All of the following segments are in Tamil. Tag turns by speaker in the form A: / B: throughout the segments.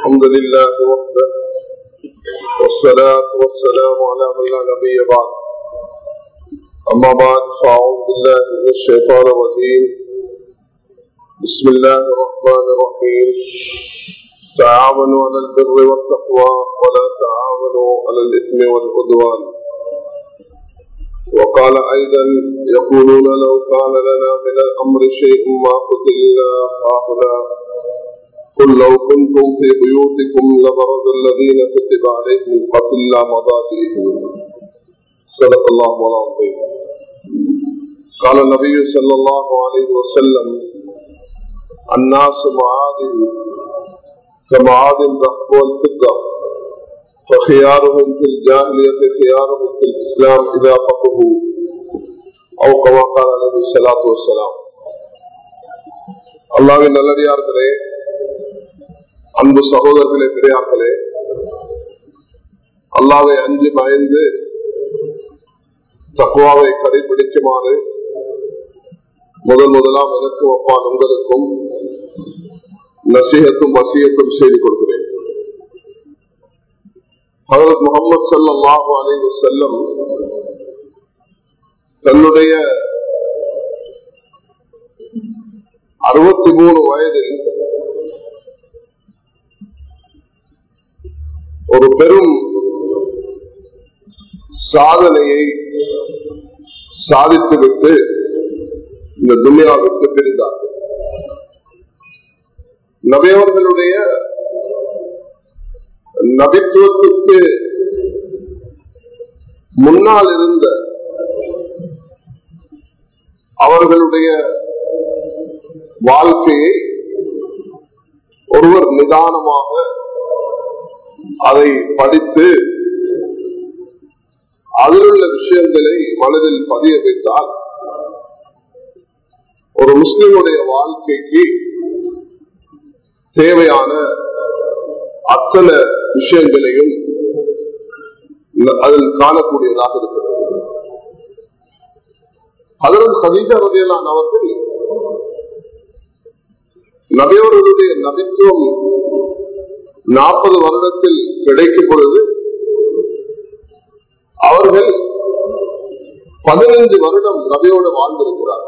A: الحمد لله وحده والصلاة والسلام على من لا نبي بعد أما بعد فأعوذ بالله من الشيطان الرجيم بسم الله الرحمن الرحيم تعاونوا على البر والتقوى ولا تعاونوا على الإثم والعدوان وقال أيضا يقولون لو كان لنا من الأمر شيء ما قتلنا هاهنا قل لو كنتم في بيوتكم لبرز الذين كتب عليهم القتل لا مضاجعهم صدق الله العظيم قال النبي صلى الله عليه وسلم الناس معادن كمعادن الذهب والفضة فخيارهم في الجاهلية خيارهم في الإسلام إذا فقهوا أو كما قال عليه الصلاة والسلام அல்லாவின் நல்லடியார்களே அன்பு சகோதரர்களே பெரியார்களே அல்லாவை அஞ்சு பயந்து தக்குவாவை கடைபிடிக்குமாறு முதல் முதலாம் எனக்கும் அப்பா உங்களுக்கும் நசீகத்தும் வசியத்தும் செய்து கொடுக்கிறேன் ஹசரத் முகமது சல்லாஹு அலைவு செல்லம் தன்னுடைய அறுபத்தி மூணு வயதில் ஒரு பெரும் சாதனையை சாதித்துவிட்டு இந்த துனியாவிற்கு பிரிந்தார்கள் நபியவர்களுடைய நபித்துவத்துக்கு முன்னால் இருந்த அவர்களுடைய வாழ்க்கையை ஒருவர் நிதானமாக அதை படித்து அதிலுள்ள விஷயங்களை மனதில் பதிய வைத்தால் ஒரு முஸ்லிமுடைய வாழ்க்கைக்கு தேவையான அத்தனை விஷயங்களையும் அதில் காணக்கூடியதாக இருக்கிறது அதற்கு சதீஜா ரவியலான் அவர்கள் நபியவர்களுடைய நபித்துவம் நாற்பது வருடத்தில் கிடைக்கும் பொழுது அவர்கள் பதினைந்து வருடம் நபியோடு வாழ்ந்திருக்கிறார்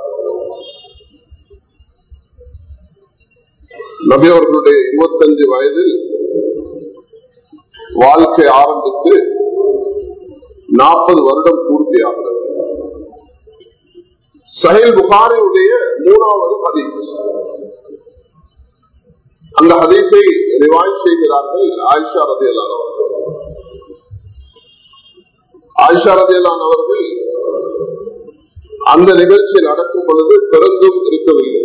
A: நபியவர்களுடைய இருபத்தஞ்சு வயதில் வாழ்க்கை ஆரம்பித்து நாற்பது வருடம் பூர்த்தியாகிறது சஹில் புகாரியுடைய மூணாவது ஹதீஸ் அந்த ஹதீஸை ரிவாய் செய்கிறார்கள் ஆயிஷா ரதியலான் அவர்கள் ஆயிஷா ரதியலான் அவர்கள் அந்த நிகழ்ச்சி நடக்கும் பொழுது பிறந்தும் இருக்கவில்லை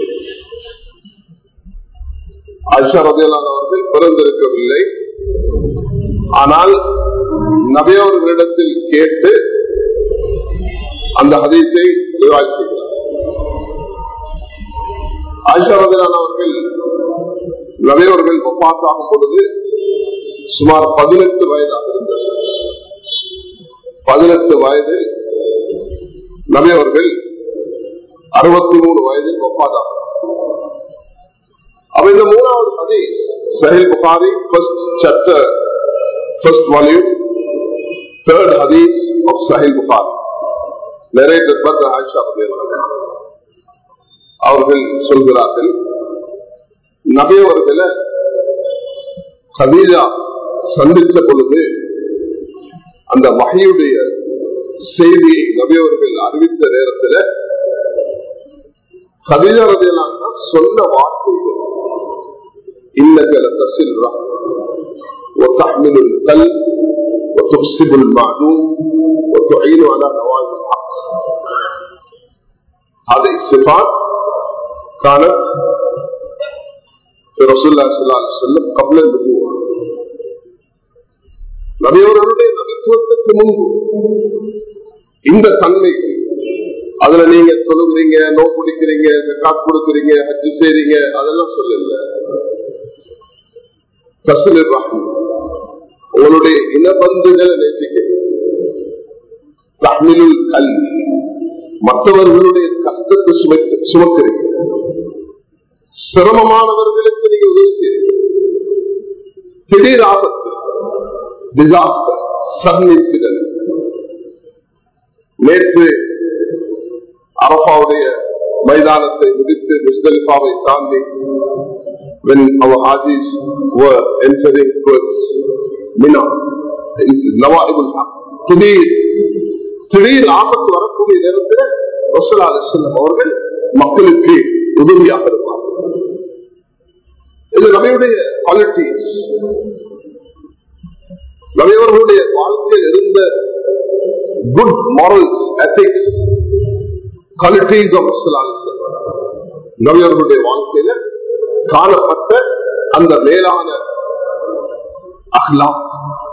A: ஆயிஷா ரதியலான் அவர்கள் பிறந்திருக்கவில்லை ஆனால் நபியவர்களிடத்தில் கேட்டு அந்த ஹதீஸை ரிவாய் செய்கிறார் ஆயிஷா ரதியலான் அவர்கள் நபியவர்கள் ஒப்பாத்தாகும் பொழுது சுமார் பதினெட்டு வயதாக இருந்தது பதினெட்டு வயது நபியவர்கள் அறுபத்தி மூணு வயதில் ஒப்பாதாக அப்ப இந்த மூணாவது ஹதீஸ் Sahih Bukhari first chapter first volume third ஹதீஸ் ஆஃப் சஹில் புகாரி நிறைய ஆயிஷா அவர்கள் சொல்கிறார்கள் நபியவர்களை கதீஜா சந்தித்த பொழுது அந்த வகையுடைய செய்தியை நபியவர்கள் அறிவித்த நேரத்தில் கதீஜா ரதியலான சொன்ன வார்த்தைகள் இன்னகல தசில்ரா وتحمل القلب وتكسب المعلوم وتعين على نوائب الحق هذه الصفات كانت رسول الله صلى الله عليه وسلم قبل النبوة நபியவர்களுடைய நபித்துவத்துக்கு முன்பு இந்த தன்மைகள் அதுல நீங்க தொழுகிறீங்க நோ குடிக்கிறீங்க காசு கொடுக்குறீங்க ஹஜ்ஜு செய்றீங்க அதெல்லாம் சொல்லல கசுல் உங்களுடைய இனபந்துகளை நேசிக்கிறீங்க தஹ்மிலுல் கல்வி மற்றவர்களுடைய கஷ்டத்தை சுமக்க சுமக்கிறீங்க சிரமமானவர்களுக்கு நீங்க உதவி செய்றீங்க திடீர் ஆபத்து டிசாஸ்டர் சடன் இன்சிடென்ட் நேற்று அரபாவுடைய மைதானத்தை முடித்து முஸ்தலிஃபாவை தாண்டி when our Hajis were entering towards Mina, நவாஇபுல் Haq திடீர் திடீர் ஆபத்து வரக்கூடிய நேரத்தில் ரசூலா அலிஸ்லம் அவர்கள் மக்களுக்கு உதவியாக இருப்பார்கள் இது நபியுடைய குவாலிட்டிஸ் நபியவர்களுடைய வாழ்க்கையில் இருந்த good morals ethics qualities of ரசூலா அலிஸ்லம் நபியவர்களுடைய வாழ்க்கையில காணப்பட்ட அந்த மேலான அஹ்லாம்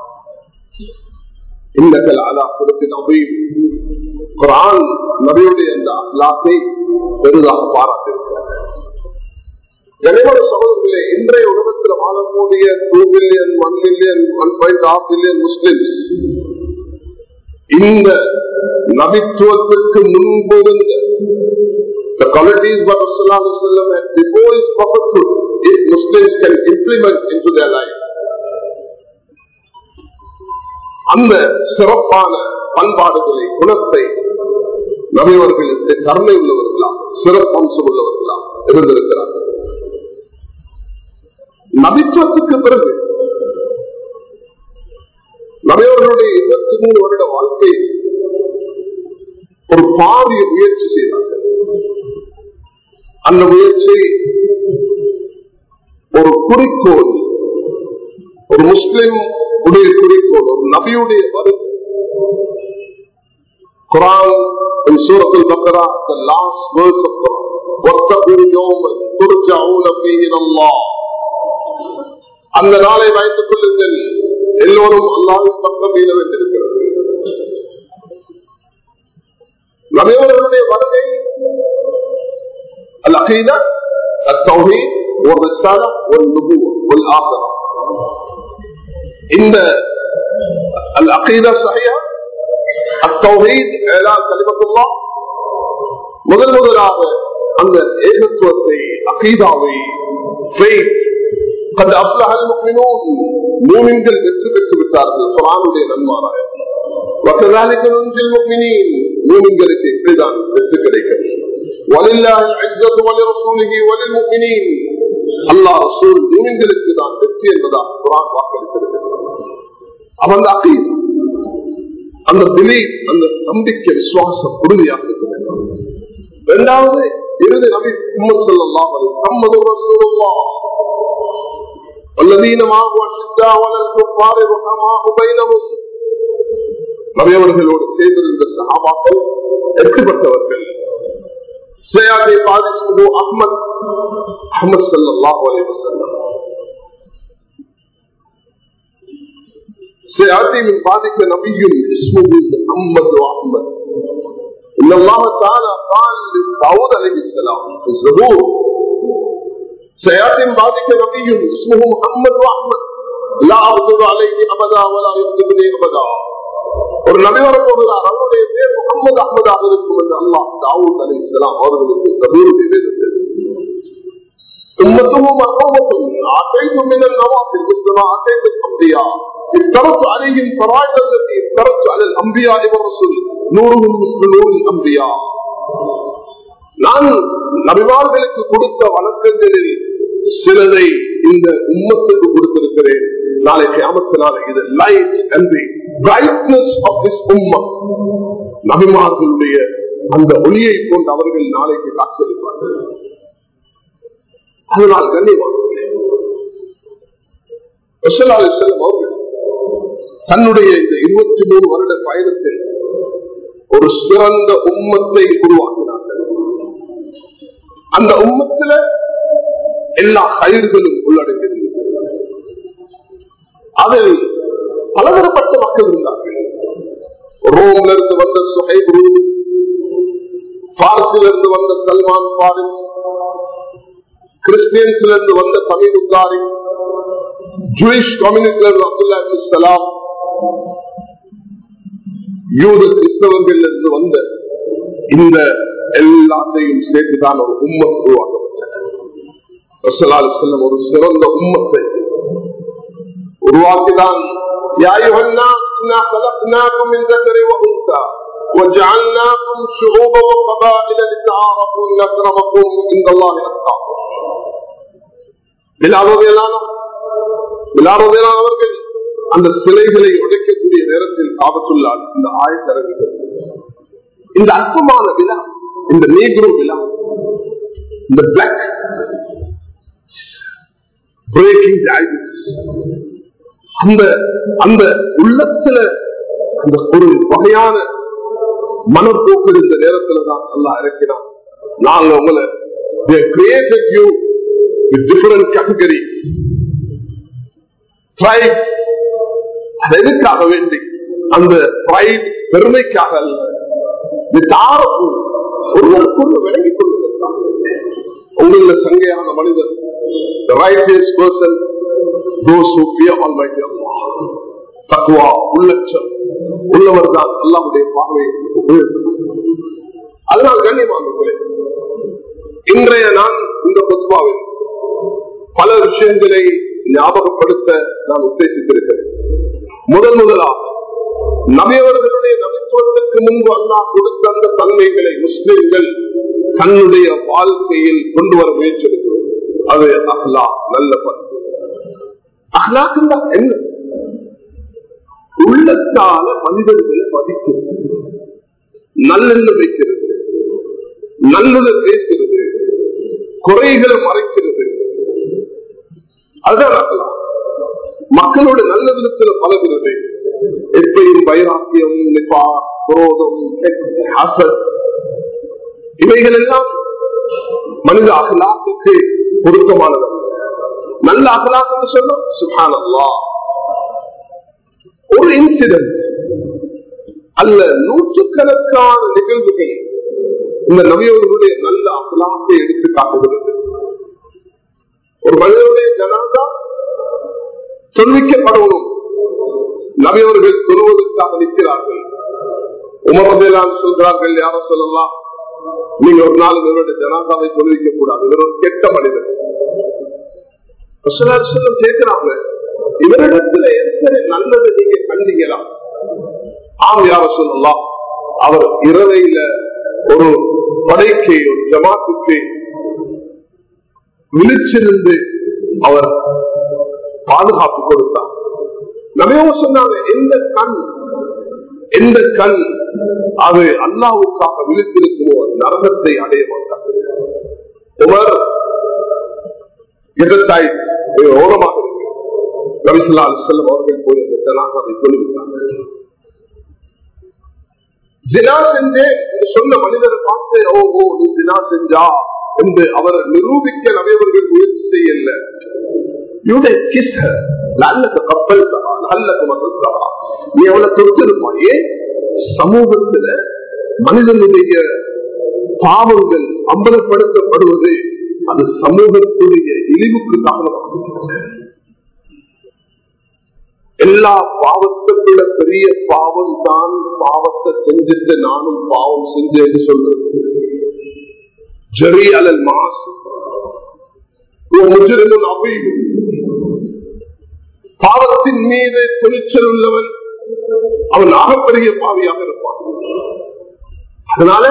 A: இன்னக்கல் அலா கொடுத்தின் அபீம் குரான் நபியுடைய அந்த அஹ்லாத்தை பெரிதாக பாராட்டிருக்கிறார் கனிமல சகோதரர்களே இன்றைய உலகத்தில் வாழக்கூடிய two billion one million one point of billion Muslims இந்த நபித்துவத்திற்கு முன்பு இருந்த the qualities what Rasulullah had before his prophethood, if Muslims can implement into their life. அந்த சிறப்பான பண்பாடுகளை குணத்தை நபியவர்களுக்கு கருணை உள்ளவர்களா சிறப்பம்சம் உள்ளவர்களா இருந்திருக்கிறார்கள் நபித்துவத்துக்கு பிறகு நபியவர்களுடைய இருபத்தி மூணு வருட வாழ்க்கை ஒரு பாரிய முயற்சி செய்தார்கள் அந்த முயற்சி ஒரு குறிக்கோள் ஒரு முஸ்லிம் உடைய குறிக்கோள் ஒரு நபியுடைய வருகை குரான் in Surah Al-Baqarah, the last verse of Quran. وَاتَّقُوا يَوْمًا تُرْجَعُونَ فِيهِ إِلَى اللَّهِ அந்த நாளை வைத்துக் கொள்ளுங்கள் எல்லோரும் அல்லாவின் பக்கம் மீள வேண்டியிருக்கிறது நபியவர்களுடைய வருகை العقيدة التوحيد والرسالة والنبوة والآخرة இந்த العقيدة صحيحة التوحيد إعلان كلمة الله முதல் முதலாக அந்த ஏகத்துவத்தை அகீதாவை قد أفلح المؤمنون மூமின்கள் வெற்றி பெற்று விட்டார்கள் குரானுடைய நன்மாராய وكذلك ننجي المؤمنين மூமின்களுக்கு இப்படிதான் வெற்றி கிடைக்கும் ولله العزة ولرسوله وللمؤمنين அல்லாஹ் ரசூல் மூமின்களுக்கு தான் வெற்றி என்பதாக குரான் வாக்களித்திருக்கிறது அவன் அந்த அகீதா அந்த பிலீஃப் அந்த நம்பிக்கை விசுவாசம் உறுதியாக இருக்க வேண்டும் இரண்டாவது இறுதி நபி முகமது ஸல்லல்லாஹு அலைஹி முஹம்மது ரசூலுல்லாஹ் والذين معه أشداء على الكفار رحماء بينهم நபியவர்களோடு சேர்ந்திருந்த சஹாபாக்கள் எப்படிப்பட்டவர்கள் سيأتي بعد اسمه أحمد أحمد صلى الله عليه وسلم سيأتي من بعدك نبي اسمه محمد وأحمد إن الله تعالى قال لداود عليه السلام في الزبور سيأتي من بعدك نبي اسمه محمد وأحمد لا أغضب عليه أبدا ولا يغضبني أبدا ஒரு நபி வரப்போகிறார் அவருடைய பேர் முகமது அஹமதாக இருக்கும் என்று அல்லாஹ் தாவூத் அலி இஸ்லாம் அவர்களுக்கு சபூருடைய வேதத்தில் أمته مرحومة آتيتم من النوافل مثل ما آتيت الأنبياء افترضت عليهم فرائض التي افترضت على الأنبياء والرسل نورهم مثل نور الأنبياء நான் நபிமார்களுக்கு கொடுத்த வணக்கங்களில் சிலதை இந்த உம்மத்துக்கு கொடுத்திருக்கிறேன் நாளை கியாமத்தினால இது light and the brightness of this உம்மா நபிமார்களுடைய அந்த ஒளியை கொண்டு அவர்கள் நாளைக்கு காட்சியளிப்பார்கள் அதனால் கண்ணியமானவர்களே செல்லும் அவர்கள் தன்னுடைய இந்த இருபத்தி மூணு வருட பயணத்தில் ஒரு சிறந்த உம்மத்தை உருவாக்கினார்கள் அந்த உம்மத்தில எல்லா கயிர்களும் உள்ளடங்கியிருந்தது அதில் பலதரப்பட்ட மக்கள் இருந்தார்கள் ரோம்ல இருந்து வந்த சுஹைபு பாரசில இருந்து வந்த சல்மான் பாரிஸ் கிறிஸ்டியன்ஸ்ல இருந்து வந்த தமிழ்காரி ஜூயிஷ் கம்யூனிட்டில இருந்து அப்துல்லா சலாம் யூத கிறிஸ்தவர்கள் இருந்து வந்த இந்த எல்லாத்தையும் சேர்த்துதான் ஒரு உம்மத் உருவாக்கப்பட்டது செல்லும் ஒரு சிறந்த உம்மத்தை உருவாக்கிதான் يا أيها الناس إنا خلقناكم من ذكر وأنثى وجعلناكم شعوبا وقبائل لتعارفوا إن أكرمكم عند الله أتقاكم அவர்கள் அந்த சிலைகளை உடைக்கக்கூடிய நேரத்தில் ஆபத்துள்ளால் இந்த ஆயத்தரங்குகள் இந்த அற்பமான விழா இந்த நீக்ரோ விழா இந்த பிளாக் பிரேக்கிங் அந்த அந்த உள்ளத்துல அந்த ஒரு வகையான மனப்போக்கு இருந்த நேரத்துல தான் நல்லா இறக்கினான் நாங்க உங்களை they created you with different categories tribes அது எதுக்காக வேண்டி அந்த pride பெருமைக்காக அல்ல இது தாரப்பு ஒருவருக்குள்ள விளங்கிக் கொள்வதற்காக உங்கள சங்கையான மனிதர் the righteous person those who fear Almighty Allah தக்குவா உள்ளச்சம் உள்ளவர் தான் அல்லாவுடைய பார்வையை அதனால் கண்ணியமானே இன்றைய நான் இந்த பொதுவாவில் பல விஷயங்களை ஞாபகப்படுத்த நான் உத்தேசித்திருக்கிறேன் முதன் முதலாக நபியவர்களுடைய நபித்துவத்துக்கு முன்பு அல்லாஹ் கொடுத்த அந்த தன்மைகளை முஸ்லிம்கள் தன்னுடைய வாழ்க்கையில் கொண்டு வர முயற்சிருக்கிறது அது அஹ்லா நல்ல பண்பு அஹ்லாக்குன்னா என்ன உள்ளத்தால மனிதர்களை மதிக்கிறது நல்லெண்ணம் வைக்கிறது நல்லது பேசுகிறது குறைகளை மறைக்கிறது அதுதான் அஹ்லா மக்களோட நல்ல விதத்துல பழகிறது எப்பயும் வைராக்கியம் நிபா குரோதம் ஹசத் இவைகள் எல்லாம் மனித அகலாத்துக்கு பொருத்தமானது நல்ல அகலாக்கு சொன்ன சுகானல்லா ஒரு இன்சிடென்ட் அல்ல நூற்றுக்கணக்கான நிகழ்வுகள் இந்த நவியவர்களுடைய நல்ல அகலாத்தை எடுத்து காட்டுகிறது ஒரு மனிதனுடைய ஜனாதா தொல்விக்கப்படணும் நபியவர்கள் தொழுவதற்காக நிற்கிறார்கள் உமரதேலான் சொல்கிறார்கள் யாரும் சொல்லலாம் நீங்க ஒரு நாள் இவருடைய ஜனாதாவை தொழுவிக்க கூடாது இவர் ஒரு கெட்ட மனிதர் கேட்கிறாங்க இவரிடத்துல சரி நல்லது நீங்க கண்டீங்களா ஆம் யார சொல்லலாம் அவர் இரவையில ஒரு படைக்கு ஒரு ஜமாத்துக்கு விழிச்சிருந்து அவர் பாதுகாப்பு கொடுத்தார் நபியவங்க சொன்னாங்க எந்த கண் எந்த கண் அது அல்லாவுக்காக விழித்திருக்குமோ அது நரகத்தை அடைய மாட்டார் உமர் எதிர்த்தாய் ஓரமாக இருக்கு ரவிசுல்லா செல்லம் அவர்கள் போய் அந்த ஜனாதாவை சொல்லிவிட்டார்கள் ஜினா செஞ்சே சொன்ன மனிதரை பார்த்து ஓ ஓ நீ ஜினா செஞ்சா என்று அவர் நிரூபிக்க நபையவர்கள் முயற்சி செய்யல யூடைய கிஸ் நல்லது கப்பல் நல்லது மசத்தா நீ அவளை தொட்டிருப்பாயே சமூகத்துல மனிதனுடைய பாவங்கள் அம்பலப்படுத்தப்படுவது அது சமூகத்துடைய இழிவுக்கு காரணமாக எல்லா பாவத்தை பெரிய பாவம் தான் பாவத்தை செஞ்சுட்டு நானும் பாவம் செஞ்சேன்னு சொல்றது ஜரி அலல் மாசு முஜரிமுன் அபீம் பாவத்தின் மீது துணிச்சல் உள்ளவன் அவன் ஆகப்பெரிய பாவியாக இருப்பான் அதனால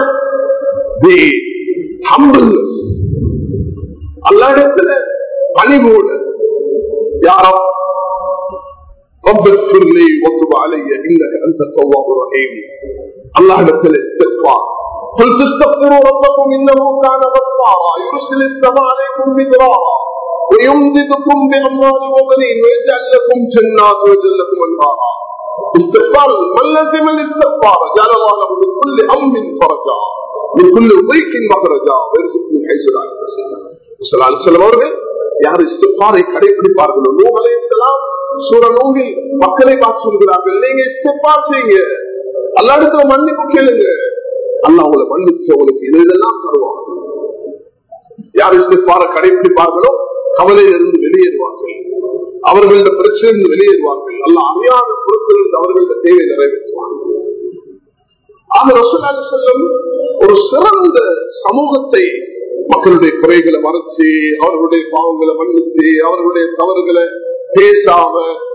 A: அல்லாடத்துல பணிவோடு யாரோ رب اغفر لي وتب علي انك انت التواب الرحيم الله இடத்துல استغفار قل تستغفروا ربكم انه كان غفارا يرسل السماء عليكم مدرارا ويمددكم باموال وبنين ويجعل لكم جنات ويجعل لكم انهارا استغفار من لزم الاستغفار جعل الله له من كل هم فرجا من كل ضيق مخرجا ويرزق من حيث لا يحتسب صلى الله عليه وسلم அவர்கள் யார் இஸ்திஃபாரை கடைபிடிப்பார்களோ நூஹ் அலைஹிஸ்ஸலாம் சூர நூகில் மக்களை பார்த்து சொல்கிறார்கள் நீங்க இஸ்திஃபார் செய்யுங்க அல்லா இடத்துல மன்னிப்பு கேளுங்க அல்லாஹ் உங்களை மன்னிச்சு உங்களுக்கு இது இதெல்லாம் தருவாங்க யார் இஸ்திஃபாரை கடைபிடிப்பார்களோ கவலையிலிருந்து வெளியேறுவார்கள் அவர்களோட பிரச்சனையிலிருந்து வெளியேறுவார்கள் அல்ல அறியாத பொருட்களிலிருந்து அவர்களோட தேவை நிறைவேற்றுவார்கள் ஆக ரசூலாக செல்லும் ஒரு சிறந்த சமூகத்தை மக்களுடைய குறைகளை மறைச்சு அவர்களுடைய பாவங்களை மன்னிச்சு அவர்களுடைய தவறுகளை பேசாம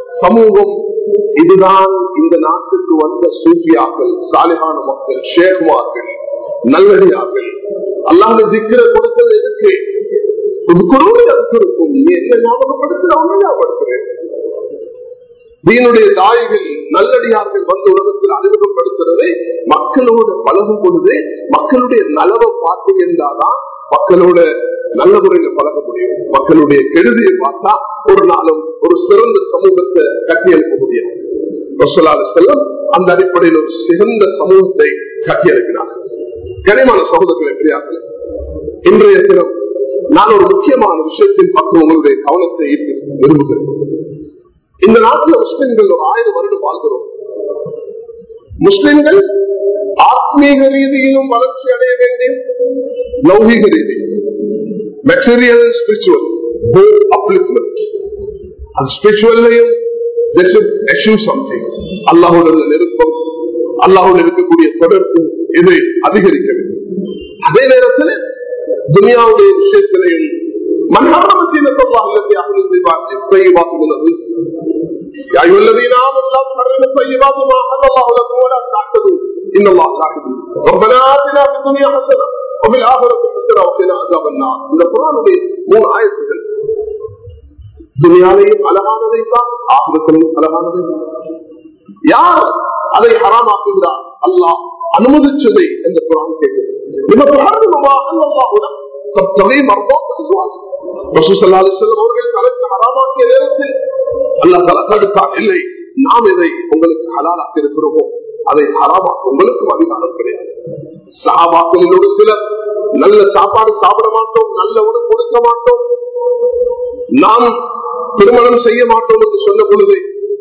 A: சமூகம் இதுதான் இந்த நாட்டுக்கு வந்த சூஃபியாக்கள் சாலிகான மக்கள் ஷேக்மார்கள் நல்லடியார்கள் அல்லாத திக்கிற கொடுத்தது எதுக்கு இருக்கும் நீ என்ன ஞாபகப்படுத்துறவங்க ஞாபகப்படுத்துறேன் தீனுடைய தாய்கள் நல்லடியார்கள் வந்து உலகத்தில் அறிமுகப்படுத்துறதை மக்களோட பழகும் பொழுது மக்களுடைய நலவை பார்த்து இருந்தாதான் மக்களோட நல்ல முறையில பழக முடியும் மக்களுடைய கெடுதியை பார்த்தா ஒரு நாளும் ஒரு சிறந்த சமூகத்தை கட்டியெழுப்ப முடியும் செல்லம் அந்த அடிப்படையில் ஒரு சிறந்த சமூகத்தை கட்டியெழுப்பினார் கனிமான சகோதரர்களை பெரியார்கள் இன்றைய தினம் நான் ஒரு முக்கியமான விஷயத்தின் பக்கம் உங்களுடைய கவனத்தை ஈர்க்க விரும்புகிறேன் இந்த நாட்டில் முஸ்லிம்கள் ஒரு ஆயிரம் வருடம் வாழ்கிறோம் முஸ்லிம்கள் ஆத்மீக ரீதியிலும் வளர்ச்சி அடைய வேண்டிய லௌகிக ரீதியில் மெட்டீரியல் ஸ்பிரிச்சுவல் அப்ளிப்மெண்ட் அது ஸ்பிரிச்சுவல்லையும் சம்திங் அல்லாஹுடைய நெருக்கம் அல்லாஹுடன் இருக்கக்கூடிய தொடர்பு இது அதிகரிக்க வேண்டும் அதே நேரத்தில் துனியாவுடைய விஷயத்திலையும் மன்ஹாரம் சீனத்தை التي أخذ الطيبات من الرزق يا أيها الذين آمنوا لا تحرموا الطيبات ما أحل الله لكم ولا تعتدوا إن الله لا يحب ربنا آتنا في الدنيا حسنة وفي الآخرة حسنة وقنا عذاب النار இந்த குரானுடைய மூணு ஆயத்துகள் துனியாலையும் அழகானதை தான் ஆகிரத்திலையும் அழகானதை யார் அதை ஹராமாக்குகிறார் அல்லாஹ் அனுமதிச்சதை இந்த குரான் கேட்கிறது لما تحرموا ما أحل الله لكم تبتغي مرضات أزواجك رسول صلى الله عليه وسلم அவர்கள் தனக்கு ஹராமாக்கிய நேரத்தில் அல்லாஹ் தலா தடுத்தார் இல்லை நாம் எதை உங்களுக்கு ஹலாலாக்கி இருக்கிறோமோ அதை ஹராமாக்க உங்களுக்கும் அதிகாரம் கிடையாது சஹாபாக்களில் ஒரு சிலர் நல்ல சாப்பாடு சாப்பிட மாட்டோம் நல்ல உணவு கொடுக்க மாட்டோம் நாம் திருமணம் செய்ய மாட்டோம் என்று சொன்ன பொழுது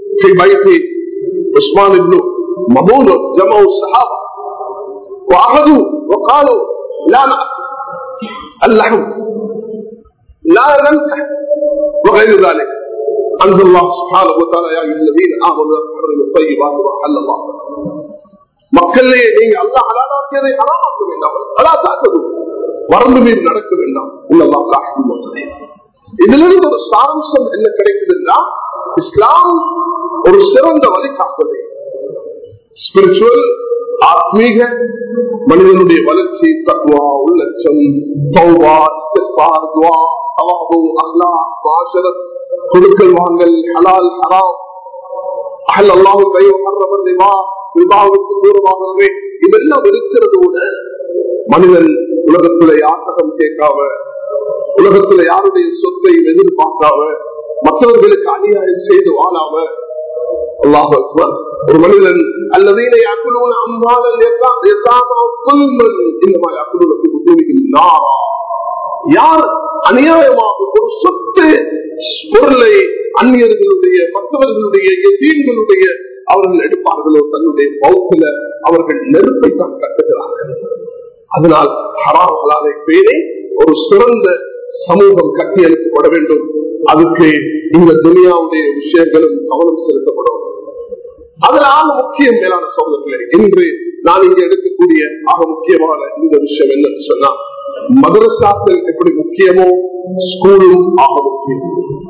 A: உஸ்மான் இப்னு மமூன் ஜமௌ சஹாபா وأخذوا وقالوا لا نأكل اللحم لا ننكح وغير ذلك أنزل الله سبحانه وتعالى يا أيها الذين آمنوا لا تحرموا الطيبات وحل الله மக்களே நீங்க அல்லா ஹலாலாக்கியதை ஹராமாக்க வேண்டாம் அலா தாக்கது வரம்பு மீது நடக்க வேண்டாம் உள்ளவா இதிலிருந்து ஒரு சாரம்சம் என்ன கிடைக்குதுன்னா இஸ்லாம் ஒரு சிறந்த வழிகாட்டுதை ஸ்பிரிச்சுவல் ஆத்மீக மனிதனுடைய வளர்ச்சி தக்குவா உள்ளச்சம் தௌவா இஸ்திஃபார் துவா தவாபு அஹ்லா மாஷரத் கொடுக்கல் வாங்கல் ஹலால் ஹராம் அஹல் அல்லாஹு கையோ ஹர்ரமன் ரிவா விவாவுக்கு தூரமாகவே இதெல்லாம் இருக்கிறதோட மனிதன் உலகத்துல யாசகம் கேட்காம உலகத்துல யாருடைய சொத்தை எதிர்பார்க்காம மற்றவர்களுக்கு அநியாயம் செய்து வாழாம அல்லாஹ் அக்பர் ஒரு மனிதன் அல்லதீன யாக்குலூன அம்பாலல் யதாமா குல்மன் இன்னமா யாக்குலூன ஃபி புதூனிஹிம் நாரா யார் அநியாயமாக ஒரு சொத்து பொருளை அந்நியர்களுடைய மற்றவர்களுடைய எதீன்களுடைய அவர்கள் எடுப்பார்களோ தன்னுடைய பௌத்தில அவர்கள் நெருப்பை தான் கட்டுகிறார்கள் அதனால் ஹராமலாதை பேரை ஒரு சிறந்த சமூகம் கட்டி அளிக்கப்பட வேண்டும் அதுக்கு இந்த துனியாவுடைய விஷயங்களும் கவனம் செலுத்தப்படும் அதுல ஆக முக்கியம் மேலான சோதர்களே இன்று நான் இங்க எடுக்கக்கூடிய ஆக முக்கியமான இந்த விஷயம் என்னன்னு சொன்னா மதரசாக்கள் எப்படி முக்கியமோ ஸ்கூலும் ஆக முக்கியம்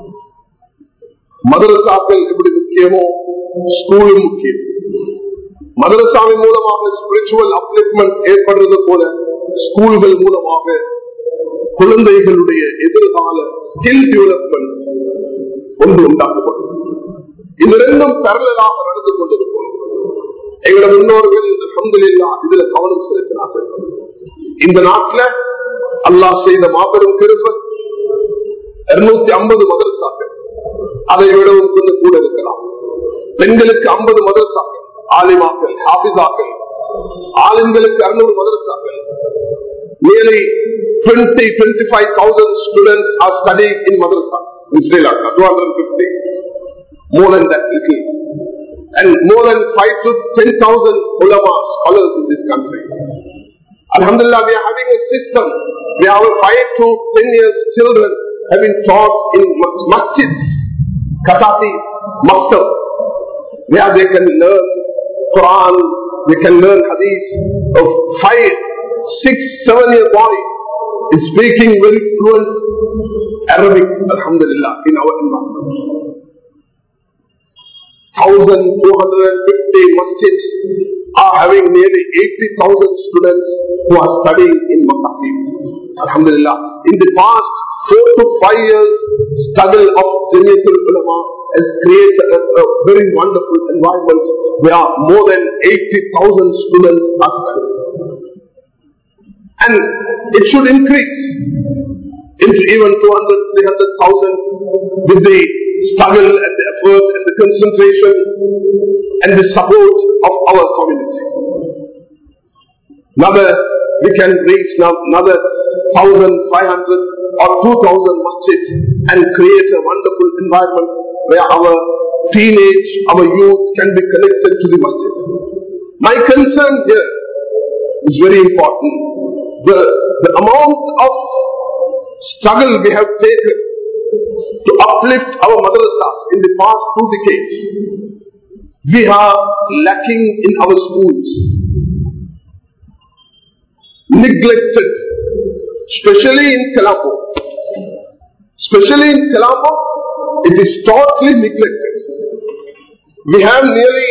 A: மதரசாக்கள் எப்படி முக்கியமோ ஸ்கூலும் முக்கியம் மதரசாவின் மூலமாக ஸ்பிரிச்சுவல் அப்ளிப்மெண்ட் ஏற்படுறது போல ஸ்கூல்கள் மூலமாக குழந்தைகளுடைய எதிர்கால ஸ்கில் டெவலப்மெண்ட் ஒன்று உண்டாக்கப்படும் இது ரெண்டும் பரலாக நடந்து கொண்டிருக்கும் எங்களோட முன்னோர்கள் அஹமதுல்லா இதுல கவனம் செலுத்தினார்கள் இந்த நாட்டில் அல்லாஹ் செய்த மாபெரும் திருப்பம் இருநூத்தி ஐம்பது மதரசாக்கள் அதை விடவும் கொஞ்சம் கூட இருக்கலாம் பெண்களுக்கு ஐம்பது மதரசாக்கள் ஆலிமாக்கள் ஹாபிசாக்கள் ஆலிம்களுக்கு அறுநூறு மதரசாக்கள் nearly 20, 25,000 students are studying in madrasa in Sri Lanka, 250. More than that, little. And more than 5 to 10,000 ulama scholars in this country. Alhamdulillah, we are having a system where our 5 to 10 years children have been taught in masjids, katati, maktab, where they can learn Quran, they can learn hadith of 5, six, seven year boy is speaking very fluent Arabic, Alhamdulillah, in our environment. 1,250 masjids are having nearly 80,000 students who are studying in Makkah. Alhamdulillah. In the past four to five years, struggle of Jamiatul Ulama has created a, a very wonderful environment where more than 80,000 students are studying. And it should increase into even 200, 300,000 with the struggle and the effort and the concentration and the support of our community. Another, we can reach now another 1,500 or 2,000 masjids and create a wonderful environment where our teenage, our youth can be connected to the masjid. My concern here is very important. The, the amount of struggle we have taken to uplift our madrasas in the past two decades, we are lacking in our schools. Neglected, especially in Colombo. Especially in Colombo, it is totally neglected. We have nearly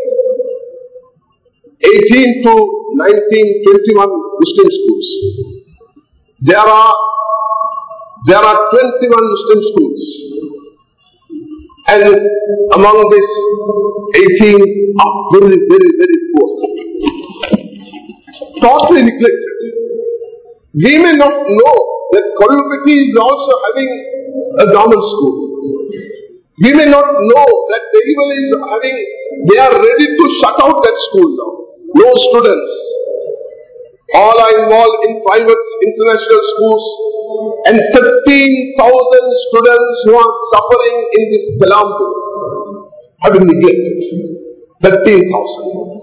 A: 18 to 19, 21 Muslim schools. There are there are 21 Muslim schools. And among these 18 are very, very, very poor. Totally neglected. We may not know that Kolupiti is also having a government school. We may not know that the evil is having, they are ready to shut out that school now. No students. All are involved in private international schools and 13,000 students who are suffering in this Kalambu have been neglected. 13,000.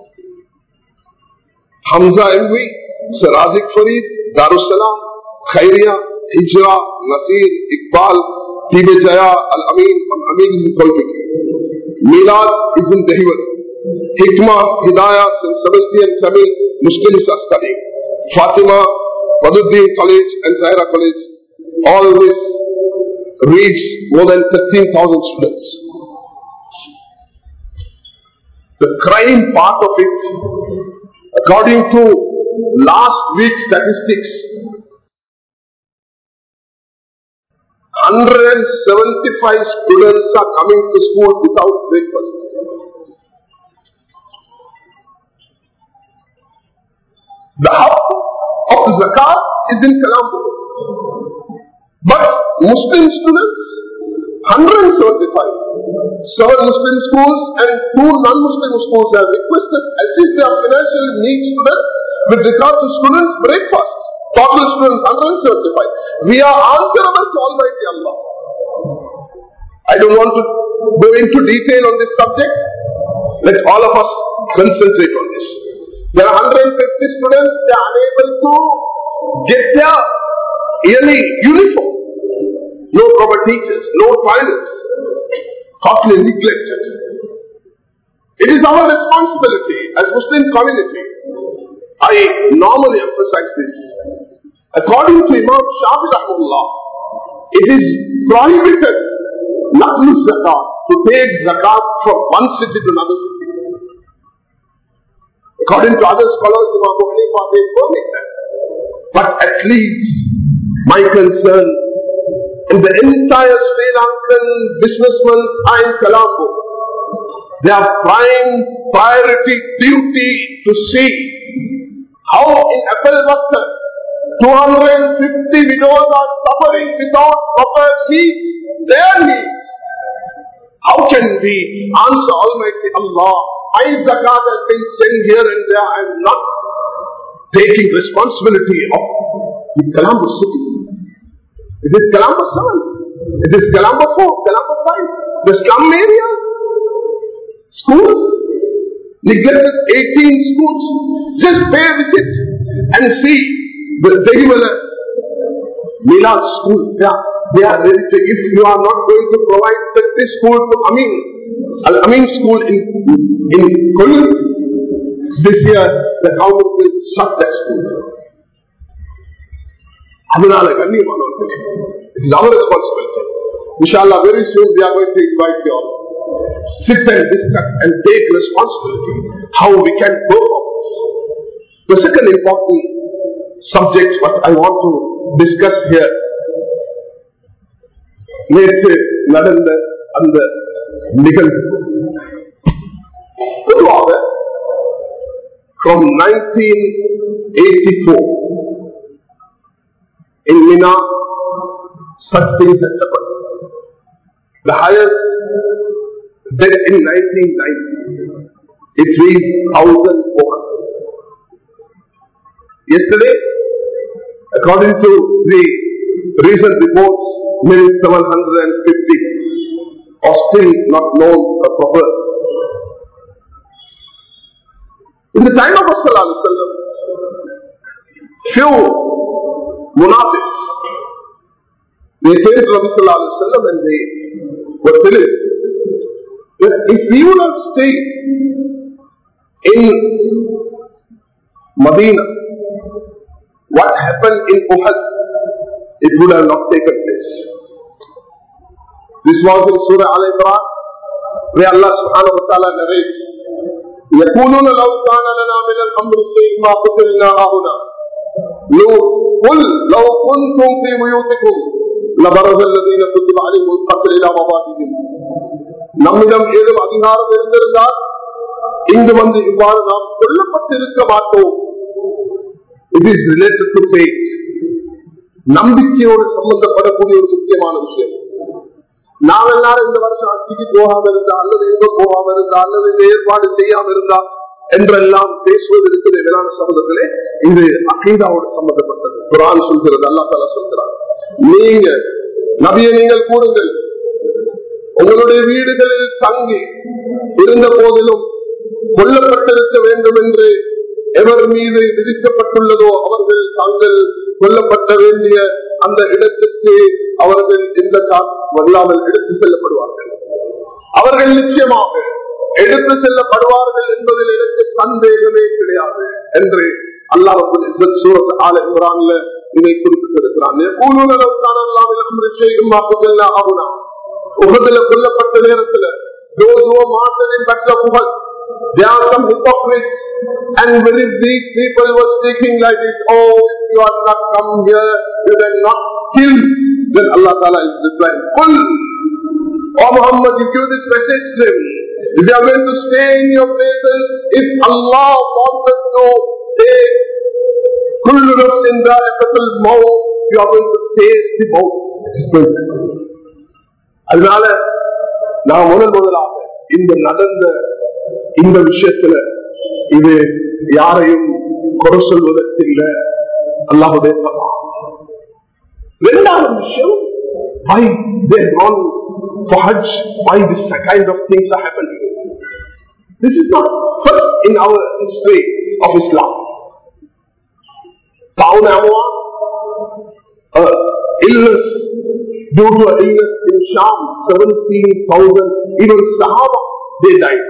A: Hamza MV, Sir Razik Farid, Darussalam, Khairiya, Hijra, Nasir, Iqbal, Tibe Jaya, Al Amin, Al Amin is in Kolkata. Milad is in Dehiwat. Hikmah, Hidayah, St. Sebastian, Tamil, Muslims are studying. Fatima, Waduddin College and Zaira College, all this reach more than 13,000 students. The crime part of it, according to last week's statistics, 175 students are coming to school without breakfast. The hub of zakat is in Colombo. But Muslim students, 175. Seven Muslim schools and two non-Muslim schools have requested as if they are financially needy students with regard to students' breakfast. Total students 175. We are answerable to Almighty Allah. I don't want to go into detail on this subject. Let all of us concentrate on this. There are 150 students, they are unable to get their yearly uniform. No proper teachers, no toilets. Totally neglected. It is our responsibility as Muslim community. I normally emphasize this. According to Imam Shafi Rahullah, it is prohibited not to zakat, to take zakat from one city to another city. According to other scholars, Imam Abu Hanifa, they permit that. But at least my concern in the entire Sri Lankan businessmen are in Colombo. Their prime priority duty to see how in Apple Butter 250 widows are suffering without proper needs, their needs. How can we answer Almighty Allah? I zakat has been sent here and there. I am not taking responsibility of the Colombo city. It is Colombo 7. It is Colombo 4, Colombo 5. The slum area. Schools. Neglected 18 schools. Just pay a visit and see the regular Mila school. Yeah. They are ready to, if you are not going to provide this school to Amin, Al Amin school in, in Kolkata, this year the government will shut that school. அதனால கண்ணியமானவர்களே it is our responsibility inshallah very soon we are going to invite you all sit and discuss and take responsibility how we can go on this. The second important subject what I want to discuss here நேற்று நடந்த அந்த நிகழ்வு பொதுவாக from 1984 in Mina such things had happened. The highest death in 1990 it reached 1400. Yesterday, according to the recent reports, maybe 750 are still not known a proper. In the time of Rasulullah, few munafiqs, they came to Rasulullah and they were telling that if we would have stayed in Medina, what happened in Uhud, it would have not taken place. This was in Surah Al-Imran, where Allah subhanahu wa ta'ala narrates, يقولون لو كان لنا من الأمر شيء ما قتلنا هنا قل لو كنتم في بيوتكم لبرز الذين كتب عليهم القتل إلى مضاجعهم நம்மிடம் ஏதும் அதிகாரம் இருந்திருந்தால் இங்கு வந்து இவ்வாறு நாம் கொல்லப்பட்டிருக்க மாட்டோம் it is related to faith நம்பிக்கையோடு சம்பந்தப்படக்கூடிய ஒரு முக்கியமான விஷயம் நாம் எல்லாரும் இந்த வருஷம் அச்சிக்கு போகாம இருந்தா அல்லது எங்க போகாம இருந்தா அல்லது இந்த ஏற்பாடு செய்யாம இருந்தா என்றெல்லாம் பேசுவது இருக்குது வேளாண் சமூகத்திலே இது அகீதாவோடு சம்பந்தப்பட்டது குரான் சொல்கிறது அல்லா தாலா சொல்கிறார் நீங்க நபியை நீங்கள் கூறுங்கள் உங்களுடைய வீடுகளில் தங்கி இருந்த போதிலும் கொல்லப்பட்டிருக்க வேண்டும் என்று எவர் மீது விதிக்கப்பட்டுள்ளதோ அவர்கள் தாங்கள் கொல்லப்பட்ட வேண்டிய அந்த இடத்திற்கு அவர்கள் எந்த வல்லாமல் எடுத்து செல்லப்படுவார்கள் அவர்கள் நிச்சயமாக எடுத்து செல்லப்படுவார்கள் என்பதில் எனக்கு சந்தேகமே கிடையாது என்று அல்லாஹ் சூரத் ஆல இம்ரான்ல இதை குறிப்பிட்டிருக்கிறான் உகதுல கொல்லப்பட்ட நேரத்துல மாற்றத்தின் பெற்ற புகழ் There are some hypocrites and very weak people were speaking like this, oh, if you are not come here, you will not kill. Then Allah Ta'ala is replying, Qul, O Muhammad, you give this message to them. If you are going to stay in your places, if Allah wants us to stay, kullu nafsin dha'iqatul maut, you are going to taste the maut. அதனால நான் முதல் முதலாக இந்த நடந்த இந்த விஷயத்துல இது யாரையும் குறை சொல்வதற்கில்லை அல்லாஹுடைய இரண்டாவது விஷயம் why they run for Hajj, why this kind of things are happening. This is not first in our history of Islam. Town Amwa, uh, illness, due to an illness in Sham, 17,000, even Sahaba, they died.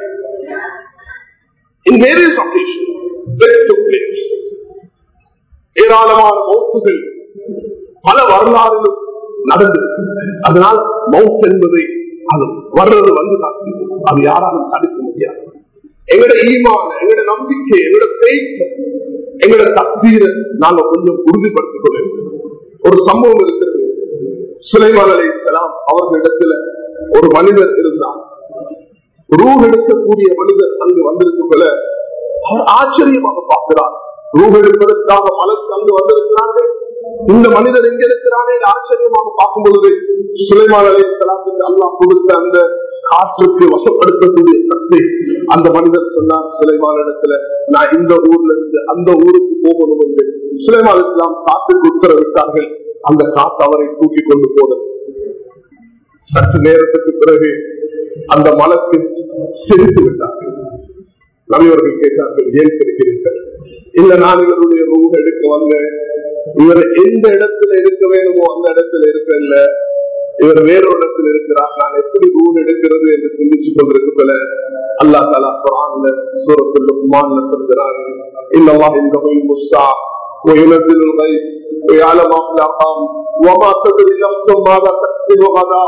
A: In various occasions, death took place. ஏராளமான மௌத்துகள் பல வரலாறுகள் நடந்திருக்கு அதனால் மவுத் என்பதை அது வர்றது வந்து அது யாராலும் தடுக்க முடியாது எங்கட ஈமான எங்கட நம்பிக்கை எங்கட பேச்ச எங்கட தக்தீரை நாங்க கொஞ்சம் உறுதிப்படுத்திக் கொள்ள வேண்டும் ஒரு சம்பவம் இருக்கிறது சுலைமான் அலை இஸ்லாம் அவர்களிடத்துல ஒரு மனிதர் இருந்தார் ரூ எடுக்கக்கூடிய மனிதர் அங்கு வந்திருக்கல அவர் ஆச்சரியமாக பார்க்கிறார் ரூ எடுப்பதற்காக மலக்கு அங்கு வந்திருக்கிறார்கள் இந்த மனிதர் எங்க இருக்கிறானே ஆச்சரியமாக பார்க்கும் பொழுது சுலைமான் அலை இஸ்லாத்துக்கு அல்லாஹ் கொடுத்த அந்த காற்றுக்கு வசப்படுத்தக்கூடிய சக்தி அந்த மனிதர் சொன்னார் சுலைமான் இடத்துல நான் இந்த ஊர்ல இருந்து அந்த ஊருக்கு போகணும் என்று சுலைமான் இஸ்லாம் காத்துக்கு உத்தரவிட்டார்கள் அந்த காத்து அவரை தூக்கி கொண்டு போனது சற்று நேரத்துக்கு பிறகு அந்த மலக்கு சிரித்து விட்டார்கள் நவியவர்கள் கேட்டார்கள் ஏன் சிரிக்கிறீர்கள் இல்ல நான் இவருடைய ரூம் எடுக்க வந்தேன் இவர் எந்த இடத்துல இருக்க வேணுமோ அந்த இடத்துல இருக்க இல்ல இவர் வேறொரு இடத்துல இருக்கிறார் நான் எப்படி ரூல் எடுக்கிறது என்று சிந்திச்சு கொண்டிருக்கல அல்லா தலா குரான்ல சூரத்துல குமான்ல சொல்கிறார் இல்லவா இந்த போய் முஸ்தா وينزل الغيث ويعلم ما في الارحام وما تدري نفس ماذا تكسب غدا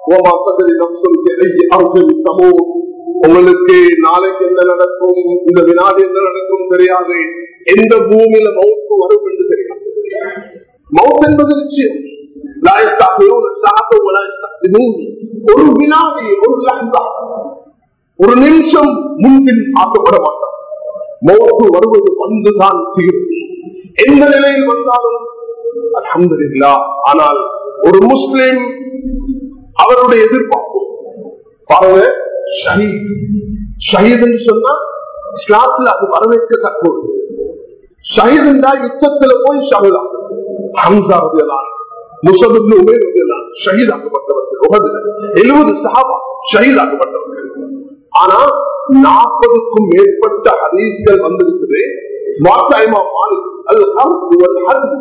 A: ஓமா சகரி நப்சும் அர்ஜுன் சமூ உங்களுக்கு நாளைக்கு என்ன நடக்கும் இந்த வினாடி என்ன நடக்கும் தெரியாது எந்த பூமியில மவுத்து வரும் என்று தெரியாது மவுத் என்பது நிச்சயம் லா யஸ்தக்பிரூன ஸாஅத்த வலா யஸ்தக்திமூன். ஒரு வினாடி ஒரு லஹ்தா ஒரு நிமிஷம் முன்பின் ஆக்கப்பட மாட்டார் மௌத்து வருவது வந்துதான் தீரும் எந்த நிலையில் வந்தாலும் அல்ஹம்துலில்லாஹ் ஆனால் ஒரு முஸ்லிம் அவருடைய எதிர்பார்ப்பு பாருங்க ஷஹீத் ஷஹீதுன்னு சொன்னா இஸ்லாத்துல அது வரவேற்கத்தக்கது ஷஹீத் என்றா யுத்தத்துல போய் ஷஹீத் ஹம்சா ரதியல்லாஹு முசபின் உமேர் ரதியல்லாஹு ஷஹீத் ஆக்கப்பட்டவர்கள் உகதுல எழுபது சஹாபா ஷஹீத் ஆக்கப்பட்டவர்கள் ஆனா நாற்பதுக்கும் மேற்பட்ட ஹதீஸ்கள் வந்திருக்குது வாக்காயமா மாலிக் அது ஹர்து வல் ஹர்து.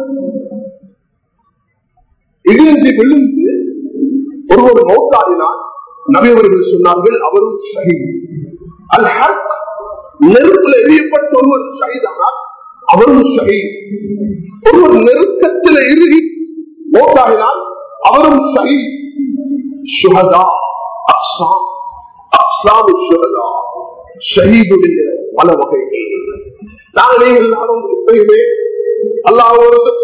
A: இடிஞ்சு விழுந்து ஒருவர் மௌத்தாடினார் நபியவர்கள் சொன்னார்கள் அவரும் ஷஹீத் அல் ஹர்க் நெருப்புல எரியப்பட்ட ஒருவர் ஷஹீதானார் அவரும் ஷஹீத் ஒருவர் நெருக்கத்தில் இறுகி மௌத்தாடினார் அவரும் ஷஹீத் சுஹதா அக்ஸாம் அக்ஸாமு சுஹதா ஷஹீதுடைய பல வகைகள் நாங்கள் நீங்கள் எல்லாரும் எப்பயுமே அல்லாஹ்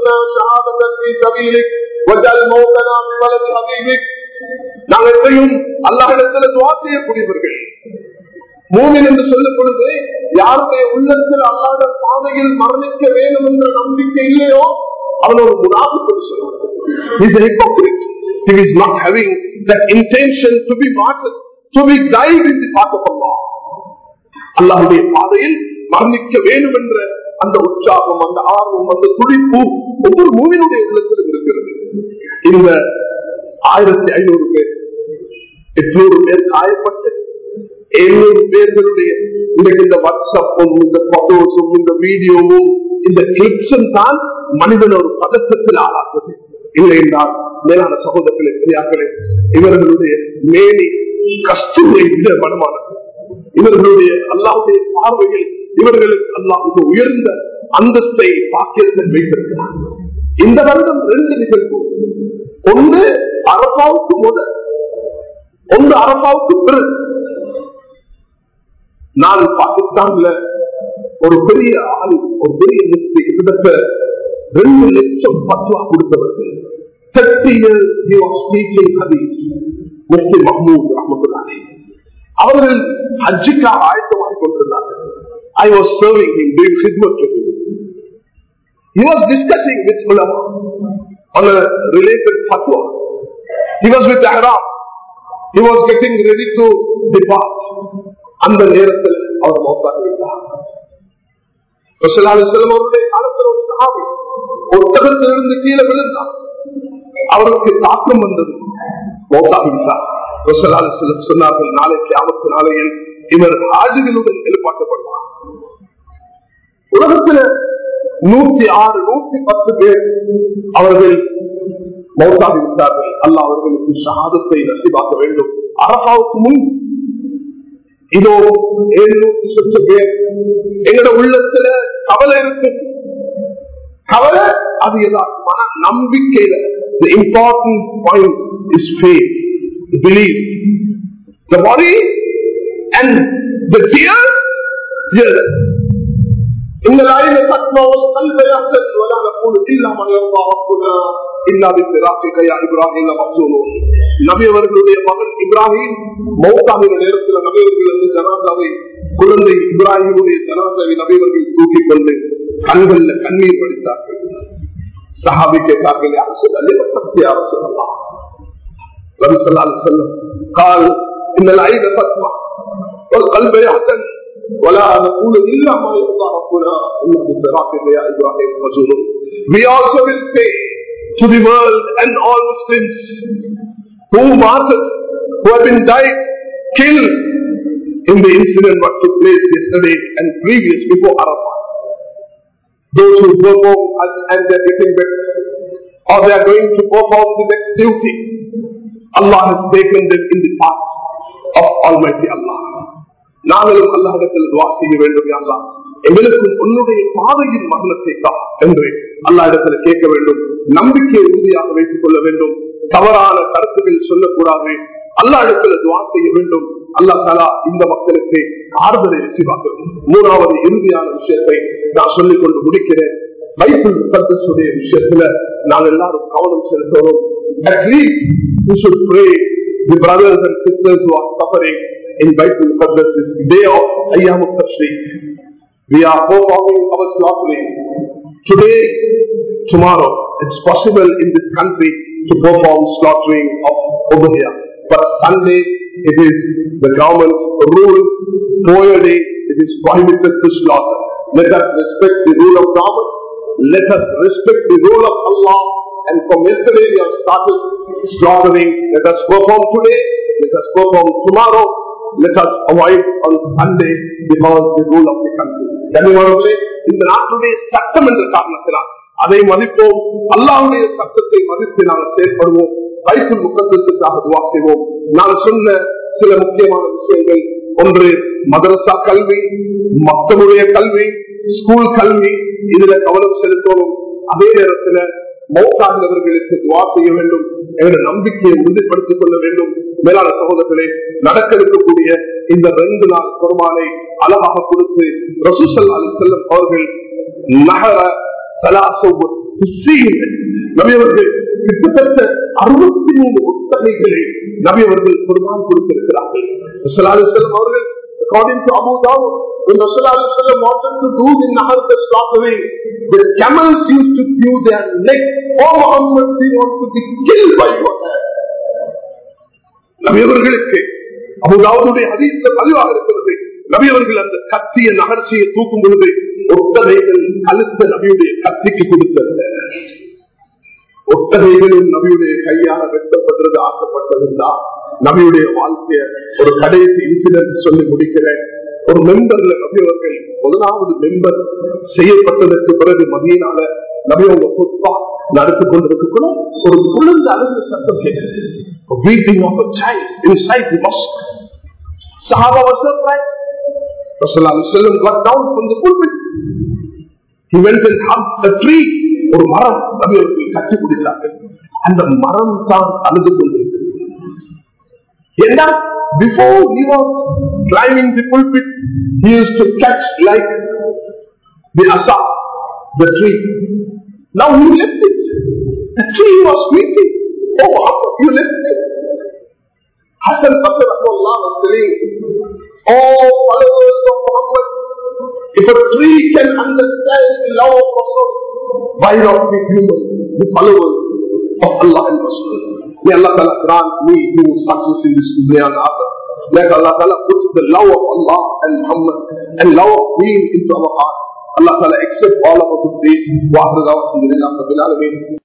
A: நாங்கள் எப்பயும் அல்லாஹிடத்துல துவா செய்யக்கூடியவர்கள் மூமின் என்று சொல்லும் பொழுது யாருடைய உள்ளத்தில் அல்லாத பாதையில் மரணிக்க வேண்டும் என்ற நம்பிக்கை இல்லையோ அவன் ஒரு முனாபிப்பது சொல்லுவார் He's a hypocrite. He is not having that intention to be martyred, to be died in the path of Allah. அல்லாஹுடைய பாதையில் மரணிக்க வேண்டும் என்ற அந்த உற்சாகம் அந்த ஆர்வம் அந்த துடிப்பு ஒவ்வொரு மூவினுடைய உள்ளத்திலும் இருக்கிறது இந்த ஆயிரத்தி ஐநூறு பேர் எட்நூறு பேர் காயப்பட்டு எழுநூறு பேர்களுடைய இன்றைக்கு இந்த வாட்ஸ்அப்பும் இந்த போட்டோஸும் இந்த வீடியோவும் இந்த கிளிப்ஸும் தான் மனிதன் ஒரு பதற்றத்தில் ஆளாக்குது இல்லை என்றால் மேலான சகோதரர்களே பெரியார்களே இவர்களுடைய மேனி கஷ்டங்களை விட மனமானது இவர்களுடைய அல்லாவுடைய பார்வையில் இவர்களுக்கு அல்லாஹ் மிக உயர்ந்த அந்தஸ்தை பாக்கியத்தை வைத்திருக்கிறார் இந்த வருடம் ரெண்டு நிகழ்வு ஒன்று அரபாவுக்கு முதல் ஒன்று அரபாவுக்கு பிறகு நான் பாகிஸ்தான்ல ஒரு பெரிய ஆள் ஒரு பெரிய முக்தி கிட்டத்தட்ட ரெண்டு லட்சம் பத்துவா கொடுத்தவர்கள் தேர்ட்டி இயர்ஸ் டீச்சிங் ஹதீஸ் முக்தி மஹமூத் ரஹமத்துல்லாஹி அவர்கள் ஹஜ்ஜுக்காக ஆயத்தமாக கொண்டிருந்தார்கள் I was serving him doing khidmat to him. He was discussing with ulama on a related fatwa. He was with Ihram. He was getting ready to depart. அந்த நேரத்தில் அவர் மௌத்தாகிவிட்டார் செல்லம் அவருடைய காலத்தில் ஒரு சகாபி ஒரு தகத்திலிருந்து கீழே விழுந்தார் அவருக்கு தாக்கம் வந்தது மௌத்தாகிவிட்டார் சொன்னார்கள் நாளை கியாமத்து நாளையில் இவர் ஆஜிகளுடன் எழுப்பாட்டப்படுவார் உலகத்தில் நூத்தி ஆறு நூத்தி பத்து பேர் அவர்கள் மௌத்தாகி விட்டார்கள் அல்ல அவர்களுக்கு ஷஹாதத்தை நசிவாக்க வேண்டும் அரபாவுக்கு முன் இதோ எழுநூத்தி சொத்து பேர் எங்களோட உள்ளத்துல கவலை இருக்கு கவலை அது ஏதாவது மன நம்பிக்கையில the important point is faith belief the worry and the tears yes إن العين تسمع والقلب يحزن ولا نقول إلا من يرضى ربنا إلا بفراقك يا إبراهيم مقصود நபி அவர்களுடைய மகன் இப்ராஹிம் மௌத்தாகிற நேரத்தில் நபி அவர்கள் வந்து ஜனாதாவை குழந்தை இப்ராஹிமுடைய ஜனாதாவை நபி அவர்கள் தூக்கிக் கொண்டு கண்கள்ல கண்ணீர் வடித்தார்கள் சஹாபி கேட்டார்கள் யார் சொல்ல சக்தி யார் சொல்லலாம் ربي صلى الله عليه وسلم قال إن العين تسمع والقلب يحزن ولا نقول إلا ما يرضى ربنا إلا بفراقك يا إبراهيم رجل We also will say to the world and all Muslims who martyred, who have been died, killed in the incident what took place yesterday and previous before Arafat. Those who perform and, and they're getting better, or they are going to perform the next duty. Allah has taken them in the path of Almighty Allah. நாங்களும் அல்லாஹிடத்தில் துவா செய்ய வேண்டும் யா அல்லாஹ் எங்களுக்கும் உன்னுடைய பாதையின் மரணத்தை தா என்று அல்லா இடத்துல கேட்க வேண்டும் நம்பிக்கையை உறுதியாக வைத்துக் கொள்ள வேண்டும் தவறான கருத்துக்கள் சொல்லக்கூடாது அல்லா இடத்துல துவா செய்ய வேண்டும் அல்லா தலா இந்த மக்களுக்கு ஆறுதலை ரிசீவாக்கும் மூணாவது இறுதியான விஷயத்தை நான் சொல்லிக் கொண்டு முடிக்கிறேன் பைபிள் முகத்துடைய விஷயத்துல நாங்கள் எல்லாரும் கவனம் செலுத்தணும் at least we should pray the brothers and sisters who are suffering in Baitul Muqaddas this day of Ayyam al-Tashriq. We are performing our slaughtering. Today, tomorrow, it's possible in this country to perform slaughtering of over here. But Sunday, it is the government's rule. Friday, it is prohibited to slaughter. Let us respect the rule of government. Let us respect the rule of Allah. And from yesterday, we have started slaughtering. Let us perform today. Let us perform tomorrow. Let us avoid on Sunday because the rule of the country. கனிமர்களே இந்த நாட்டுடைய சட்டம் என்ற காரணத்தினால் அதை மதிப்போம் அல்லாவுடைய சட்டத்தை மதித்து நாங்கள் செயல்படுவோம் பைபிள் முக்கத்துக்காக துவா செய்வோம் நான் சொன்ன சில முக்கியமான விஷயங்கள் ஒன்று மதரசா கல்வி மக்களுடைய கல்வி ஸ்கூல் கல்வி இதுல கவனம் செலுத்தணும் அதே நேரத்துல மௌத்தாண்டவர்களுக்கு துவா செய்ய வேண்டும் என்ற நம்பிக்கையை உறுதிப்படுத்திக் கொள்ள வேண்டும் மேலான சகோதரர்களே நடக்க இருக்கக்கூடிய இந்த ரெண்டு நாள் குரமானை அழகாக கொடுத்து ரசூசல் அலி செல்லம் அவர்கள் நகர நபியவர்கள் கிட்டத்தட்ட அறுபத்தி மூணு ஒத்தனைகளை நபியவர்கள் குர்பான் கொடுத்திருக்கிறார்கள் அவர்கள் According to Abu Dawud, when Rasulullah wanted to do the Nahar the slaughtering, the camels used to view their neck. Oh Muhammad, we want to be killed by your hand. நபியவர்களுக்கு அபுதாவுடைய ஹதீஸ்ல பதிவாக இருக்கிறது நபியவர்கள் அந்த கத்திய நகர்ச்சியை தூக்கும் பொழுது ஒட்டதைகள் கழுத்த நபியுடைய கத்திக்கு கொடுத்தது ஒட்டகைகளும் நபியுடைய கையால வெட்டப்படுறது ஆக்கப்பட்டதுதான் நபியுடைய வாழ்க்கைய ஒரு கடைசி இன்சிடென்ட் சொல்லி முடிக்கிறேன் ஒரு மெம்பர்ல நபியவர்கள் முதலாவது மெம்பர் செய்யப்பட்டதற்கு பிறகு மதியனால நபியோட சொத்தா நடத்தி கொண்டிருக்கக்கூட ஒரு குழந்தை அழுது சத்தம் கேட்டது beating of a child inside the mosque. Sahaba was surprised. Rasulullah got down from the pulpit. He went and hugged a tree. ஒரு மரம் நபி அவர்கள் கட்டி பிடிச்சார்கள் அந்த மரம் தான் அழுது கொண்டிருக்கிறது ஏன்னா before he was climbing the pulpit he used to catch like the asa the tree now he left it the tree was weeping oh Muhammad you left it Hassan Basr Allah was telling oh followers of Muhammad if a tree can understand the love of Rasul why not be human the followers of Allah and Rasul May Allah Ta'ala grant me you success in this dunya and after. Let Allah Ta'ala put the love of Allah and Muhammad and love of Deen into our heart. Allah Ta'ala accept all of our good deeds. Wa akhir da'wah, alhamdulillah, rabbil alamin.